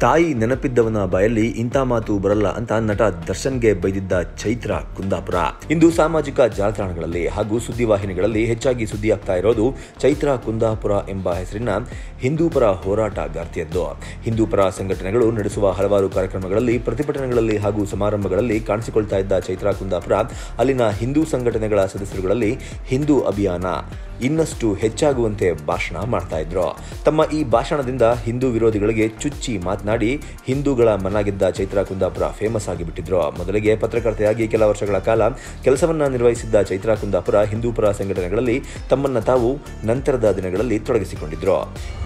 ತಾಯಿ ನೆನಪಿದ್ದವನ ಬಾಯಲ್ಲಿ ಇಂಥ ಮಾತು ಬರಲ್ಲ ಅಂತ ನಟ ದರ್ಶನ್ಗೆ ಬೈದಿದ್ದ ಚೈತ್ರ ಕುಂದಾಪುರ ಇಂದು ಸಾಮಾಜಿಕ ಜಾಲತಾಣಗಳಲ್ಲಿ ಹಾಗೂ ಸುದ್ದಿವಾಹಿನಿಗಳಲ್ಲಿ ಹೆಚ್ಚಾಗಿ ಸುದ್ದಿಯಾಗ್ತಾ ಇರೋದು ಚೈತ್ರ ಕುಂದಾಪುರ ಎಂಬ ಹೆಸರಿನ ಹಿಂದೂಪರ ಹೋರಾಟಗಾರ್ತಿಯದ್ದು ಹಿಂದೂಪರ ಸಂಘಟನೆಗಳು ನಡೆಸುವ ಹಲವಾರು ಕಾರ್ಯಕ್ರಮಗಳಲ್ಲಿ ಪ್ರತಿಭಟನೆಗಳಲ್ಲಿ ಹಾಗೂ ಸಮಾರಂಭಗಳಲ್ಲಿ ಕಾಣಿಸಿಕೊಳ್ತಾ ಇದ್ದ ಚೈತ್ರ ಕುಂದಾಪುರ ಅಲ್ಲಿನ ಹಿಂದೂ ಸಂಘಟನೆಗಳ ಸದಸ್ಯರುಗಳಲ್ಲಿ ಹಿಂದೂ ಅಭಿಯಾನ ಇನ್ನಷ್ಟು ಹೆಚ್ಚಾಗುವಂತೆ ಭಾಷಣ ಮಾಡ್ತಾ ಇದ್ರು ತಮ್ಮ ಈ ಭಾಷಣದಿಂದ ಹಿಂದೂ ವಿರೋಧಿಗಳಿಗೆ ಚುಚ್ಚಿ ಮಾತನಾಡಿ ಹಿಂದೂಗಳ ಮನಾಗಿದ್ದ ಚೈತ್ರ ಕುಂದಾಪುರ ಫೇಮಸ್ ಆಗಿಬಿಟ್ಟಿದ್ರು ಮೊದಲಿಗೆ ಪತ್ರಕರ್ತೆಯಾಗಿ ಕೆಲ ವರ್ಷಗಳ ಕಾಲ ಕೆಲಸವನ್ನ ನಿರ್ವಹಿಸಿದ್ದ ಚೈತ್ರ ಕುಂದಾಪುರ ಹಿಂದೂಪರ ಸಂಘಟನೆಗಳಲ್ಲಿ ತಮ್ಮನ್ನ ತಾವು ನಂತರದ ದಿನಗಳಲ್ಲಿ ತೊಡಗಿಸಿಕೊಂಡಿದ್ರು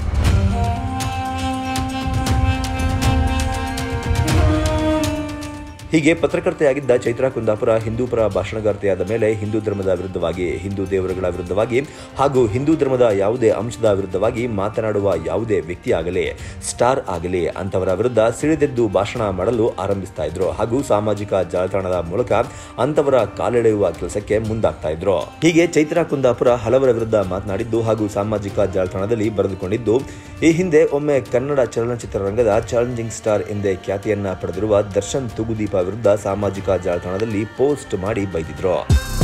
ಹೀಗೆ ಪತ್ರಕರ್ತೆಯಾಗಿದ್ದ ಚೈತ್ರ ಕುಂದಾಪುರ ಹಿಂದೂಪರ ಭಾಷಣಗಾರ್ತಿಯಾದ ಮೇಲೆ ಹಿಂದೂ ಧರ್ಮದ ವಿರುದ್ಧವಾಗಿ ಹಿಂದೂ ದೇವರುಗಳ ವಿರುದ್ಧವಾಗಿ ಹಾಗೂ ಹಿಂದೂ ಧರ್ಮದ ಯಾವುದೇ ಅಂಶದ ವಿರುದ್ಧವಾಗಿ ಮಾತನಾಡುವ ಯಾವುದೇ ವ್ಯಕ್ತಿ ಆಗಲಿ ಸ್ಟಾರ್ ಆಗಲಿ ಅಂತವರ ವಿರುದ್ಧ ಸಿಡಿದೆದ್ದು ಭಾಷಣ ಮಾಡಲು ಆರಂಭಿಸ್ತಾ ಇದ್ರು ಹಾಗೂ ಸಾಮಾಜಿಕ ಜಾಲತಾಣದ ಮೂಲಕ ಅಂತವರ ಕಾಲೆಳೆಯುವ ಕೆಲಸಕ್ಕೆ ಮುಂದಾಗ್ತಾ ಇದ್ರು ಹೀಗೆ ಚೈತ್ರ ಕುಂದಾಪುರ ಹಲವರ ವಿರುದ್ಧ ಮಾತನಾಡಿದ್ದು ಹಾಗೂ ಸಾಮಾಜಿಕ ಜಾಲತಾಣದಲ್ಲಿ ಬರೆದುಕೊಂಡಿದ್ದು ಈ ಹಿಂದೆ ಒಮ್ಮೆ ಕನ್ನಡ ಚಲನಚಿತ್ರರಂಗದ ಚಾಲೆಂಜಿಂಗ್ ಸ್ಟಾರ್ ಎಂದೇ ಖ್ಯಾತಿಯನ್ನ ಪಡೆದಿರುವ ದರ್ಶನ್ ತೂಗುದೀಪ ವಿರುದ್ಧ ಸಾಮಾಜಿಕ ಜಾಲತಾಣದಲ್ಲಿ ಪೋಸ್ಟ್ ಮಾಡಿ ಬೈದಿದ್ರು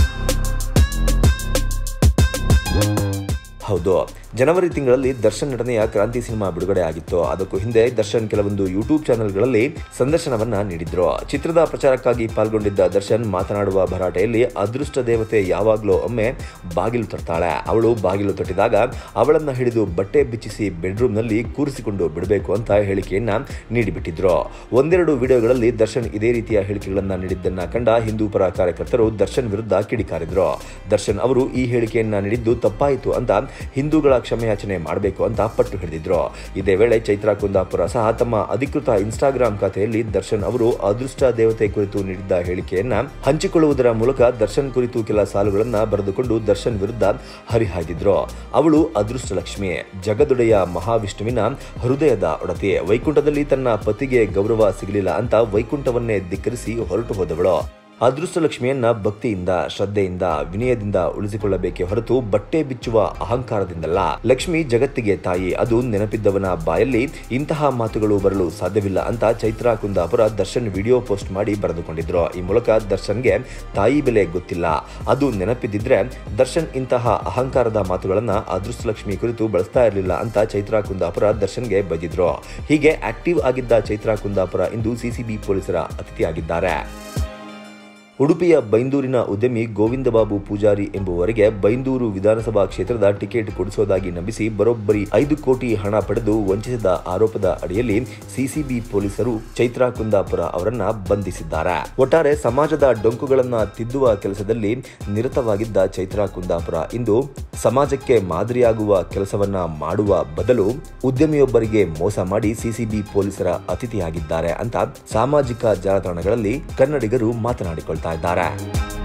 ಹೌದು ಜನವರಿ ತಿಂಗಳಲ್ಲಿ ದರ್ಶನ್ ನಟನೆಯ ಕ್ರಾಂತಿ ಸಿನಿಮಾ ಬಿಡುಗಡೆ ಆಗಿತ್ತು ಅದಕ್ಕೂ ಹಿಂದೆ ದರ್ಶನ್ ಕೆಲವೊಂದು ಯೂಟ್ಯೂಬ್ ಚಾನೆಲ್ಗಳಲ್ಲಿ ಸಂದರ್ಶನವನ್ನ ನೀಡಿದ್ರು ಚಿತ್ರದ ಪ್ರಚಾರಕ್ಕಾಗಿ ಪಾಲ್ಗೊಂಡಿದ್ದ ದರ್ಶನ್ ಮಾತನಾಡುವ ಭರಾಟೆಯಲ್ಲಿ ಅದೃಷ್ಟ ದೇವತೆ ಯಾವಾಗಲೂ ಒಮ್ಮೆ ಬಾಗಿಲು ತಟ್ತಾಳೆ ಅವಳು ಬಾಗಿಲು ತಟ್ಟಿದಾಗ ಅವಳನ್ನ ಹಿಡಿದು ಬಟ್ಟೆ ಬಿಚ್ಚಿಸಿ ಬೆಡ್ರೂಮ್ನಲ್ಲಿ ಕೂರಿಸಿಕೊಂಡು ಬಿಡಬೇಕು ಅಂತ ಹೇಳಿಕೆಯನ್ನ ನೀಡಿಬಿಟ್ಟಿದ್ರು ಒಂದೆರಡು ವಿಡಿಯೋಗಳಲ್ಲಿ ದರ್ಶನ್ ಇದೇ ರೀತಿಯ ಹೇಳಿಕೆಗಳನ್ನ ನೀಡಿದ್ದನ್ನ ಕಂಡ ಹಿಂದೂ ಪರ ಕಾರ್ಯಕರ್ತರು ದರ್ಶನ್ ವಿರುದ್ಧ ಕಿಡಿಕಾರಿದ್ರು ದರ್ಶನ್ ಅವರು ಈ ಹೇಳಿಕೆಯನ್ನ ನೀಡಿದ್ದು ತಪ್ಪಾಯಿತು ಅಂತ ಹಿಂದೂಗಳ ಕ್ಷಮೆಯಾಚನೆ ಮಾಡಬೇಕು ಅಂತ ಪಟ್ಟು ಹಿಡಿದಿದ್ರು ಇದೇ ವೇಳೆ ಚೈತ್ರ ಕುಂದಾಪುರ ಸಹ ತಮ್ಮ ಅಧಿಕೃತ ಇನ್ಸ್ಟಾಗ್ರಾಂ ಖಾತೆಯಲ್ಲಿ ದರ್ಶನ್ ಅವರು ಅದೃಷ್ಟ ದೇವತೆ ಕುರಿತು ನೀಡಿದ್ದ ಹೇಳಿಕೆಯನ್ನ ಹಂಚಿಕೊಳ್ಳುವುದರ ಮೂಲಕ ದರ್ಶನ್ ಕುರಿತು ಕೆಲ ಸಾಲುಗಳನ್ನ ಬರೆದುಕೊಂಡು ದರ್ಶನ್ ವಿರುದ್ಧ ಹರಿಹಾಯ್ದಿದ್ರು ಅವಳು ಅದೃಷ್ಟ ಲಕ್ಷ್ಮಿ ಜಗದೊಡೆಯ ಮಹಾವಿಷ್ಣುವಿನ ಹೃದಯದ ಒಡತಿ ವೈಕುಂಠದಲ್ಲಿ ತನ್ನ ಪತಿಗೆ ಗೌರವ ಸಿಗಲಿಲ್ಲ ಅಂತ ವೈಕುಂಠವನ್ನೇ ಧಿಕ್ಕರಿಸಿ ಹೊರಟು ಹೋದವಳು ಅದೃಷ್ಟ ಲಕ್ಷ್ಮಿಯನ್ನ ಭಕ್ತಿಯಿಂದ ಶ್ರದ್ಧೆಯಿಂದ ವಿನಯದಿಂದ ಉಳಿಸಿಕೊಳ್ಳಬೇಕೇ ಹೊರತು ಬಟ್ಟೆ ಬಿಚ್ಚುವ ಅಹಂಕಾರದಿಂದಲ್ಲ ಲಕ್ಷ್ಮಿ ಜಗತ್ತಿಗೆ ತಾಯಿ ಅದು ನೆನಪಿದ್ದವನ ಬಾಯಲ್ಲಿ ಇಂತಹ ಮಾತುಗಳು ಬರಲು ಸಾಧ್ಯವಿಲ್ಲ ಅಂತ ಚೈತ್ರ ಕುಂದಾಪುರ ದರ್ಶನ್ ವಿಡಿಯೋ ಪೋಸ್ಟ್ ಮಾಡಿ ಬರೆದುಕೊಂಡಿದ್ರು ಈ ಮೂಲಕ ದರ್ಶನ್ಗೆ ತಾಯಿ ಬೆಲೆ ಗೊತ್ತಿಲ್ಲ ಅದು ನೆನಪಿದ್ದಿದ್ರೆ ದರ್ಶನ್ ಇಂತಹ ಅಹಂಕಾರದ ಮಾತುಗಳನ್ನ ಅದೃಷ್ಟ ಲಕ್ಷ್ಮಿ ಕುರಿತು ಬಳಸ್ತಾ ಇರಲಿಲ್ಲ ಅಂತ ಚೈತ್ರ ಕುಂದಾಪುರ ದರ್ಶನ್ಗೆ ಬೈದಿದ್ರು ಹೀಗೆ ಆಕ್ಟಿವ್ ಆಗಿದ್ದ ಚೈತ್ರ ಕುಂದಾಪುರ ಇಂದು ಸಿಸಿಬಿ ಪೊಲೀಸರ ಅತಿಥಿಯಾಗಿದ್ದಾರೆ ಉಡುಪಿಯ ಬೈಂದೂರಿನ ಉದ್ಯಮಿ ಗೋವಿಂದಬಾಬು ಪೂಜಾರಿ ಎಂಬುವರಿಗೆ ಬೈಂದೂರು ವಿಧಾನಸಭಾ ಕ್ಷೇತ್ರದ ಟಿಕೆಟ್ ಕೊಡಿಸೋದಾಗಿ ನಂಬಿಸಿ ಬರೋಬ್ಬರಿ ಐದು ಕೋಟಿ ಹಣ ಪಡೆದು ವಂಚಿಸಿದ ಆರೋಪದ ಅಡಿಯಲ್ಲಿ ಸಿಸಿಬಿ ಪೊಲೀಸರು ಚೈತ್ರಾ ಕುಂದಾಪುರ ಅವರನ್ನ ಬಂಧಿಸಿದ್ದಾರೆ ಒಟ್ಟಾರೆ ಸಮಾಜದ ಡೊಂಕುಗಳನ್ನ ತಿದ್ದುವ ಕೆಲಸದಲ್ಲಿ ನಿರತವಾಗಿದ್ದ ಚೈತ್ರಾ ಕುಂದಾಪುರ ಇಂದು ಸಮಾಜಕ್ಕೆ ಮಾದರಿಯಾಗುವ ಕೆಲಸವನ್ನ ಮಾಡುವ ಬದಲು ಉದ್ಯಮಿಯೊಬ್ಬರಿಗೆ ಮೋಸ ಮಾಡಿ ಸಿಸಿಬಿ ಪೊಲೀಸರ ಅತಿಥಿಯಾಗಿದ್ದಾರೆ ಅಂತ ಸಾಮಾಜಿಕ ಜಾಲತಾಣಗಳಲ್ಲಿ ಕನ್ನಡಿಗರು ಮಾತನಾಡಿಕೊಳ್ತಾ ಇದ್ದಾರೆ